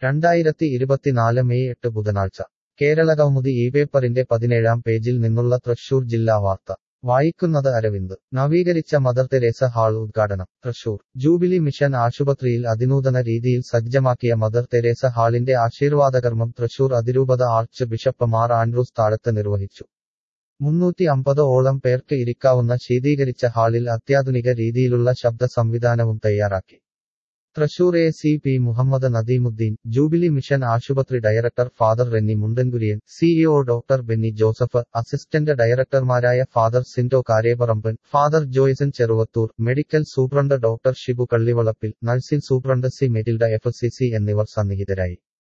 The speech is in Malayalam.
രണ്ടായിരത്തി ഇരുപത്തിനാല് മെയ് എട്ട് ബുധനാഴ്ച കേരളകൗമുദി ഈ പേപ്പറിന്റെ പതിനേഴാം പേജിൽ നിന്നുള്ള തൃശൂർ ജില്ലാ വാർത്ത വായിക്കുന്നത് അരവിന്ദ് നവീകരിച്ച മദർ തെരേസ ഹാൾ ഉദ്ഘാടനം തൃശൂർ ജൂബിലി മിഷൻ ആശുപത്രിയിൽ അതിനൂതന രീതിയിൽ സജ്ജമാക്കിയ മദർ തെരേസ ഹാളിന്റെ ആശീർവാദകർമ്മം തൃശൂർ അതിരൂപത ആർച്ച് ബിഷപ്പ് മാർ ആൻഡ്രൂസ് താഴത്ത് നിർവഹിച്ചു മുന്നൂറ്റി അമ്പത് ഓളം പേർക്ക് ഇരിക്കാവുന്ന ശീതീകരിച്ച ഹാളിൽ അത്യാധുനിക രീതിയിലുള്ള ശബ്ദ സംവിധാനവും തയ്യാറാക്കി Thrissur A C P Muhammad Nadeemuddin jubilee mission ആശുപത്രി director father Renny Mundankuriyan CEO doctor Benny Joseph assistant ഡയറക്ടർമാരായ father Sindo Kareparamban father Joyson Cheruvathur medical superintendent doctor Shibu Kallivalappil nursing superintendent C Metilda F C C എന്നിവർ സന്നിഹിതരായി